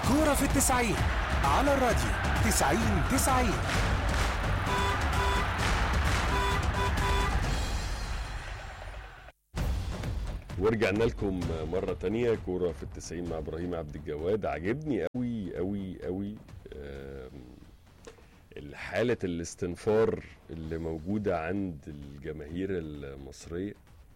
كورة في التسعين على الراديو تسعين تسعين ورجعنا لكم مرة تانية كورة في التسعين مع إبراهيم عبد الجواد عجبني أوي أوي أوي آم، حالة الاستنفار اللي موجودة عند الجماهير المصرية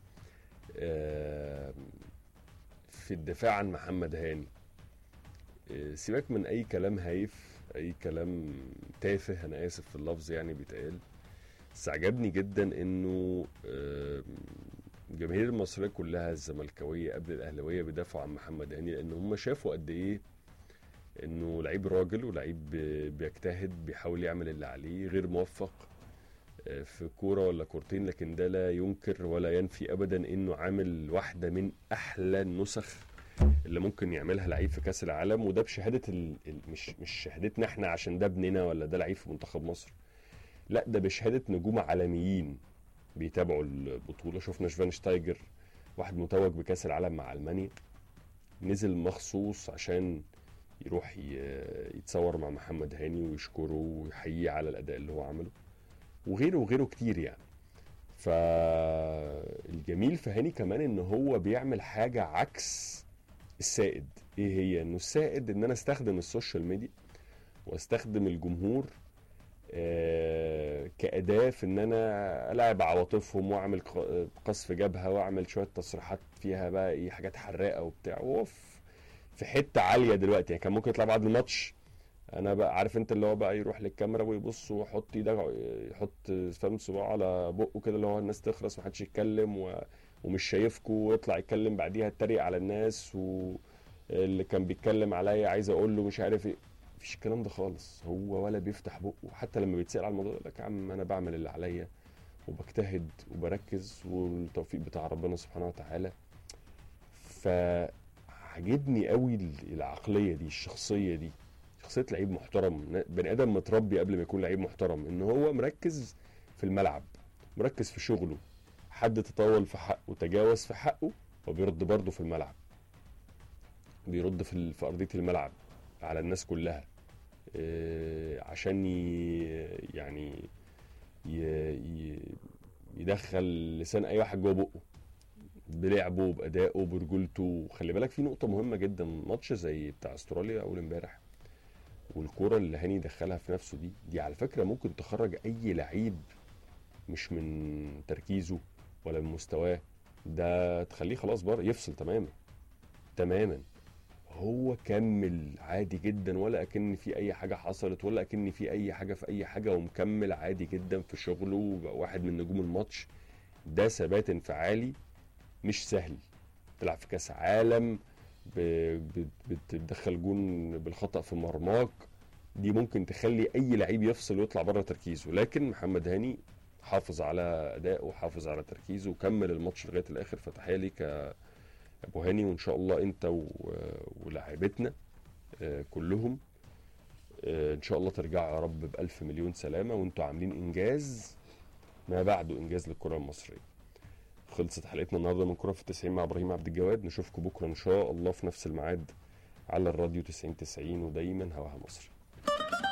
آم، في الدفاع عن محمد هاني آه، سيبك من أي كلام هايف أي كلام تافه أنا آسف في اللفظ يعني بيتقال بس عجبني جدا إنه آم، الجماهير المصريه كلها الزملكاويه قبل الاهلاويه بيدافعوا عن محمد هاني لان هم شافوا قد ايه انه لعيب راجل ولعيب بي- بيجتهد بيحاول يعمل اللي عليه غير موفق آه، في كوره ولا كورتين لكن ده لا ينكر ولا ينفي ابدا انه عامل واحده من احلى النسخ اللي ممكن يعملها لعيب في كاس العالم وده بشهاده ال... ال- مش مش شهادتنا احنا عشان ده ابننا ولا ده لعيب في منتخب مصر لا ده بشهاده نجوم عالميين بيتابعوا البطوله شفنا شفانشتايجر واحد متوج بكاس العالم مع المانيا نزل مخصوص عشان يروح ي- يتصور مع محمد هاني ويشكره ويحييه على الاداء اللي هو عمله وغيره وغيره كتير يعني فالجميل في هاني كمان ان هو بيعمل حاجه عكس السائد ايه هي انه السائد ان انا استخدم السوشيال ميديا واستخدم الجمهور آه، كأداة في إن أنا ألعب عواطفهم وأعمل ق- قصف جبهة وأعمل شوية تصريحات فيها بقى إيه حاجات حراقة وبتاع وهو في- في حتة عالية دلوقتي يعني كان ممكن يطلع بعد الماتش أنا بقى عارف أنت اللي هو بقى يروح للكاميرا ويبص ويحط إيده يحط فم صباعه على بقه كده اللي هو الناس تخرس محدش يتكلم و... ومش شايفكوا ويطلع يتكلم بعديها يتريق على الناس واللي كان بيتكلم عليا عايز أقول له مش عارف إيه مفيش الكلام ده خالص هو ولا بيفتح بقه حتى لما بيتسأل على الموضوع يقول لك يا عم انا بعمل اللي عليا وبجتهد وبركز والتوفيق بتاع ربنا سبحانه وتعالى فعجبني قوي ال- العقليه دي الشخصيه دي شخصيه لعيب محترم بني ادم متربي قبل ما يكون لعيب محترم ان هو مركز في الملعب مركز في شغله حد تطاول في حقه وتجاوز في حقه وبيرد برضه في الملعب بيرد في ال- في ارضيه الملعب على الناس كلها آه، عشان ي- يعني ي- ي- يدخل لسان اي واحد جوه بقه بلعبه بادائه برجولته وخلي بالك في نقطه مهمه جدا ماتش زي بتاع استراليا اول امبارح والكوره اللي هاني دخلها في نفسه دي دي على فكره ممكن تخرج اي لعيب مش من تركيزه ولا من مستواه ده تخليه خلاص بره يفصل تماما تماما هو كمل عادي جدا ولا اكن في اي حاجه حصلت ولا اكن في اي حاجه في اي حاجه ومكمل عادي جدا في شغله وبقى واحد من نجوم الماتش ده ثبات انفعالي مش سهل تلعب في كاس عالم ب- بت- بتدخل جون بالخطا في مرماك دي ممكن تخلي اي لعيب يفصل ويطلع بره تركيزه لكن محمد هاني حافظ على ادائه وحافظ على تركيزه وكمل الماتش لغايه الاخر فتحيه ليك يا ابو هاني وان شاء الله انت و- ولاعيبتنا آه، كلهم آه، ان شاء الله ترجعوا يا رب بالف مليون سلامه وانتوا عاملين انجاز ما بعده انجاز للكره المصريه خلصت حلقتنا النهارده من كره في التسعين مع ابراهيم عبد الجواد نشوفكم بكره ان شاء الله في نفس الميعاد على الراديو 90 90 ودايما هواها مصر